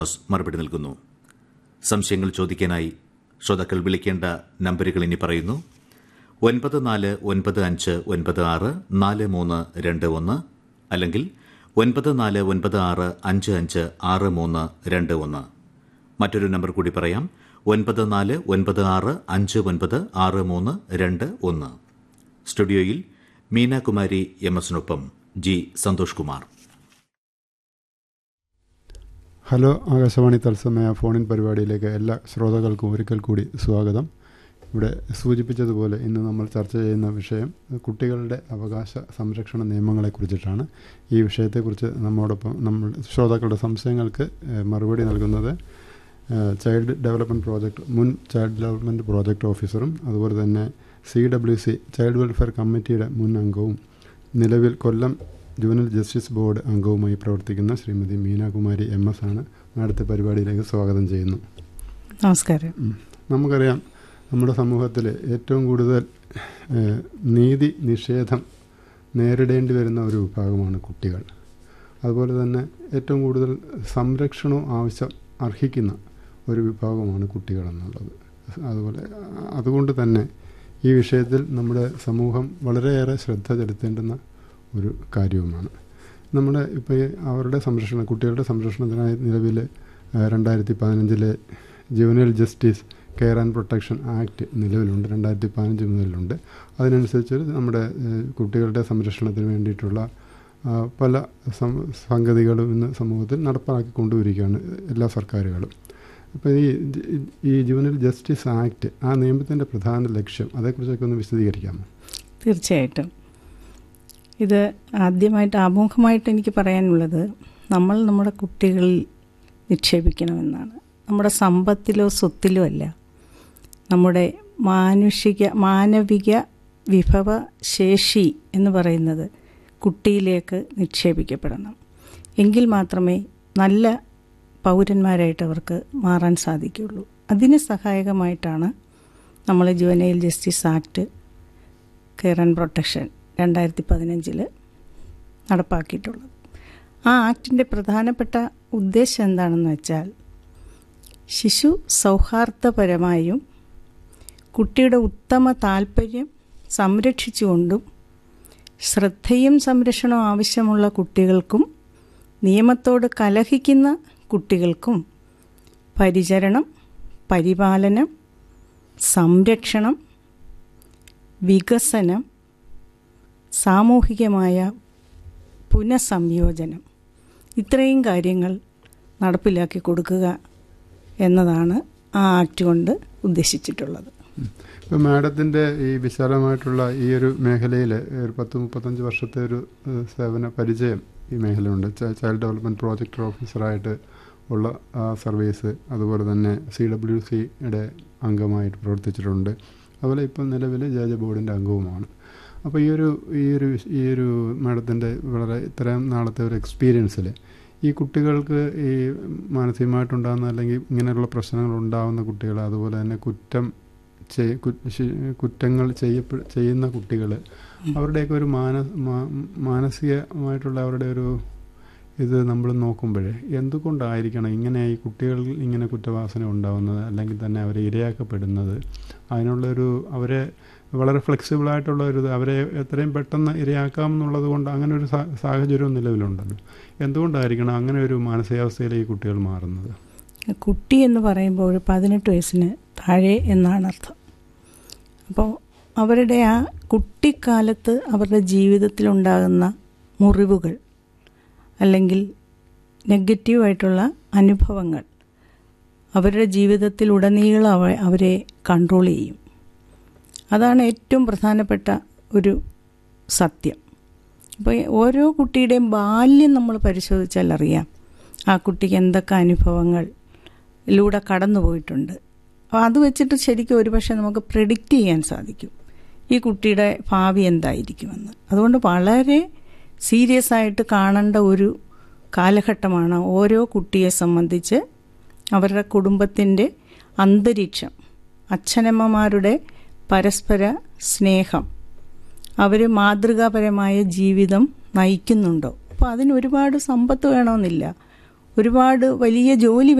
മറുപടി നൽകുന്നു സംശയങ്ങൾ ചോദിക്കാനായി ശ്രോതാക്കൾ വിളിക്കേണ്ട നമ്പറുകൾ ഇനി പറയുന്നു ഒൻപത് നാല് ഒൻപത് അഞ്ച് ഒൻപത് ആറ് നാല് മൂന്ന് രണ്ട് ഒന്ന് അല്ലെങ്കിൽ ഒൻപത് നാല് ഒൻപത് ആറ് അഞ്ച് അഞ്ച് ആറ് മൂന്ന് രണ്ട് ഒന്ന് മറ്റൊരു നമ്പർ കൂടി പറയാം ഒൻപത് നാല് ഒൻപത് ആറ് അഞ്ച് ഒൻപത് ആറ് മൂന്ന് രണ്ട് ഒന്ന് സ്റ്റുഡിയോയിൽ മീനാകുമാരി എം എസിനൊപ്പം ജി സന്തോഷ് കുമാർ ഹലോ ആകാശവാണി തത്സമയ ഫോണിൻ പരിപാടിയിലേക്ക് എല്ലാ ശ്രോതാക്കൾക്കും ഒരിക്കൽ കൂടി സ്വാഗതം ഇവിടെ സൂചിപ്പിച്ചതുപോലെ ഇന്ന് നമ്മൾ ചർച്ച ചെയ്യുന്ന വിഷയം കുട്ടികളുടെ അവകാശ സംരക്ഷണ നിയമങ്ങളെക്കുറിച്ചിട്ടാണ് ഈ വിഷയത്തെക്കുറിച്ച് നമ്മോടൊപ്പം നമ്മൾ ശ്രോതാക്കളുടെ സംശയങ്ങൾക്ക് ഏഹ്, മറുപടി നൽകുന്നത് ഏഹ്, ചൈൽഡ് ഡെവലപ്മെൻറ്റ് പ്രോജക്റ്റ് മുൻ ചൈൽഡ് ഡെവലപ്മെൻറ്റ് പ്രോജക്റ്റ് ഓഫീസറും അതുപോലെ തന്നെ C W C child welfare കമ്മിറ്റിയുടെ മുൻ അംഗവും നിലവിൽ കൊല്ലം ജുവനൽ ജസ്റ്റിസ് ബോർഡ് അംഗവുമായി പ്രവർത്തിക്കുന്ന ശ്രീമതി മീനാകുമാരി എം എസ് ആണ് അടുത്ത പരിപാടിയിലേക്ക് സ്വാഗതം ചെയ്യുന്നു നമസ്കാരം ഉം. നമുക്കറിയാം നമ്മുടെ സമൂഹത്തിൽ ഏറ്റവും കൂടുതൽ ഏഹ്, നീതി നിഷേധം നേരിടേണ്ടി വരുന്ന ഒരു വിഭാഗമാണ് കുട്ടികൾ അതുപോലെ തന്നെ ഏറ്റവും കൂടുതൽ സംരക്ഷണവും ആവശ്യം അർഹിക്കുന്ന ഒരു വിഭാഗമാണ് കുട്ടികൾ എന്നുള്ളത് അതുപോലെ അ- അതുകൊണ്ട് തന്നെ ഈ വിഷയത്തിൽ നമ്മുടെ സമൂഹം വളരെയേറെ ശ്രദ്ധ ചെലുത്തേണ്ടുന്ന ഒരു കാര്യവുമാണ് നമ്മുടെ ഇപ്പോൾ ഈ അവരുടെ സംരക്ഷണം കുട്ടികളുടെ സംരക്ഷണത്തിനായി നിലവിൽ രണ്ടായിരത്തി പതിനഞ്ചിലെ juvenile justice care and protection act നിലവിലുണ്ട് രണ്ടായിരത്തി പതിനഞ്ച് മുതലുണ്ട് അതിനനുസരിച്ച് നമ്മുടെ ഏഹ്, കുട്ടികളുടെ സംരക്ഷണത്തിന് വേണ്ടിയിട്ടുള്ള ആ, പല സം- സംഗതികളും ഇന്ന് സമൂഹത്തിൽ നടപ്പാക്കി കൊണ്ടുവരികയാണ് എല്ലാ സർക്കാരുകളും അപ്പോൾ ഈ ജ- ഈ ജുവനൽ ജസ്റ്റിസ് ആക്ട് ആ നിയമത്തിൻ്റെ പ്രധാന ലക്ഷ്യം അതേക്കുറിച്ചൊക്കെ ഒന്ന് വിശദീകരിക്കാമോ തീർച്ചയായിട്ടും ഇത് ആദ്യമായിട്ട് ആമുഖമായിട്ട് എനിക്ക് പറയാനുള്ളത് നമ്മൾ നമ്മുടെ കുട്ടികളിൽ നിക്ഷേപിക്കണമെന്നാണ് നമ്മുടെ സമ്പത്തിലോ സ്വത്തിലോ അല്ല നമ്മുടെ മാനുഷിക മാനവിക വിഭവ ശേഷി എന്ന് പറയുന്നത് കുട്ടിയിലേക്ക് നിക്ഷേപിക്കപ്പെടണം എങ്കിൽ മാത്രമേ നല്ല പൗരന്മാരായിട്ട് അവർക്ക് മാറാൻ സാധിക്കുകയുള്ളൂ അതിന് സഹായകമായിട്ടാണ് നമ്മൾ juvenile justice act care and protection രണ്ടായിരത്തി പതിനഞ്ചിൽ നടപ്പാക്കിയിട്ടുള്ളത് ആ ആക്ടിൻ്റെ പ്രധാനപ്പെട്ട ഉദ്ദേശം എന്താണെന്ന് വെച്ചാൽ ശിശു സൗഹാർദ്ദപരമായും കുട്ടിയുടെ ഉത്തമ താല്പര്യം സംരക്ഷിച്ചുകൊണ്ടും ശ്രദ്ധയും സംരക്ഷണവും ആവശ്യമുള്ള കുട്ടികൾക്കും നിയമത്തോട് കലഹിക്കുന്ന കുട്ടികൾക്കും പരിചരണം പരിപാലനം സംരക്ഷണം വികസനം സാമൂഹികമായ പുനഃസംയോജനം ഇത്രയും കാര്യങ്ങൾ നടപ്പിലാക്കി കൊടുക്കുക എന്നതാണ് ആ ആക്ട് കൊണ്ട് ഉദ്ദേശിച്ചിട്ടുള്ളത് ഇപ്പോൾ മാഡത്തിൻ്റെ ഈ വിശാലമായിട്ടുള്ള ഈ ഒരു മേഖലയിൽ ഒരു പത്ത് മുപ്പത്തഞ്ച് വർഷത്തെ ഒരു ഏഹ്, സേവന പരിചയം ഈ മേഖലയുണ്ട് ച- ചൈൽഡ് ഡെവലപ്മെൻറ്റ് പ്രോജക്റ്റ് ഓഫീസറായിട്ട് ഉള്ള ആ സർവീസ് അതുപോലെ തന്നെ സി ഡബ്ല്യു സിയുടെ അംഗമായിട്ട് പ്രവർത്തിച്ചിട്ടുണ്ട് അതുപോലെ ഇപ്പം നിലവിൽ ജാജ ബോർഡിൻ്റെ അംഗവുമാണ് അപ്പോൾ ഈ ഒരു ഈ ഒരു വിഷ- ഈ ഒരു മാഡത്തിൻ്റെ വളരെ ഇത്രയും നാളത്തെ ഒരു എക്സ്പീരിയൻസിൽ ഈ കുട്ടികൾക്ക് ഈ മാനസികമായിട്ടുണ്ടാകുന്ന അല്ലെങ്കിൽ ഇങ്ങനെയുള്ള പ്രശ്നങ്ങൾ ഉണ്ടാകുന്ന കുട്ടികൾ അതുപോലെ തന്നെ കുറ്റം ചെയ് കു- ശി- കുറ്റങ്ങൾ ചെയ്യപ്പെ ചെയ്യുന്ന കുട്ടികൾ അവരുടെയൊക്കെ ഒരു മാന മാ- മാനസികമായിട്ടുള്ള അവരുടെ ഒരു ഇത് നമ്മൾ നോക്കുമ്പോൾ എന്തുകൊണ്ടായിരിക്കണം ഇങ്ങനെ ഈ കുട്ടികളിൽ ഇങ്ങനെ കുറ്റവാസന ഉണ്ടാകുന്നത് അല്ലെങ്കിൽ തന്നെ അവരെ ഇരയാക്കപ്പെടുന്നത് അതിനുള്ളൊരു അവരെ വളരെ ഫ്ലെക്സിബിളായിട്ടുള്ള ഒരു ഇത് അവരെ എത്രയും പെട്ടെന്ന് ഇരയാക്കാമെന്നുള്ളത് കൊണ്ട് അങ്ങനെ ഒരു സാ- സാഹചര്യവും നിലവിലുണ്ടല്ലോ എന്തുകൊണ്ടായിരിക്കണം അങ്ങനെ ഒരു മാനസികാവസ്ഥയിൽ ഈ കുട്ടികൾ മാറുന്നത് കുട്ടി എന്ന് പറയുമ്പോൾ ഒരു പതിനെട്ട് വയസ്സിന് താഴെ എന്നാണ് അർത്ഥം അപ്പോൾ അവരുടെ ആ കുട്ടിക്കാലത്ത് അവരുടെ ജീവിതത്തിലുണ്ടാകുന്ന മുറിവുകൾ അല്ലെങ്കിൽ നെഗറ്റീവായിട്ടുള്ള അനുഭവങ്ങൾ അവരുടെ ജീവിതത്തിൽ ഉടനീളം അവ അവരെ കൺട്രോൾ ചെയ്യും അതാണ് ഏറ്റവും പ്രധാനപ്പെട്ട ഒരു സത്യം അപ്പോൾ ഓരോ കുട്ടിയുടെയും ബാല്യം നമ്മൾ പരിശോധിച്ചാൽ അറിയാം ആ കുട്ടിക്ക് എന്തൊക്കെ അനുഭവങ്ങളിലൂടെ കടന്നു പോയിട്ടുണ്ട് അപ്പോൾ അത് വെച്ചിട്ട് ശരിക്കും ഒരുപക്ഷെ നമുക്ക് പ്രെഡിക്റ്റ് ചെയ്യാൻ സാധിക്കും ഈ കുട്ടിയുടെ ഭാവി എന്തായിരിക്കുമെന്ന് അതുകൊണ്ട് വളരെ സീരിയസ് ആയിട്ട് കാണേണ്ട ഒരു കാലഘട്ടമാണ് ഓരോ കുട്ടിയെ സംബന്ധിച്ച് അവരുടെ കുടുംബത്തിൻ്റെ അന്തരീക്ഷം അച്ഛനമ്മമാരുടെ പരസ്പര സ്നേഹം അവർ മാതൃകാപരമായ ജീവിതം നയിക്കുന്നുണ്ടോ അപ്പോൾ അതിന് ഒരുപാട് സമ്പത്ത് വേണമെന്നില്ല ഒരുപാട് വലിയ ജോലി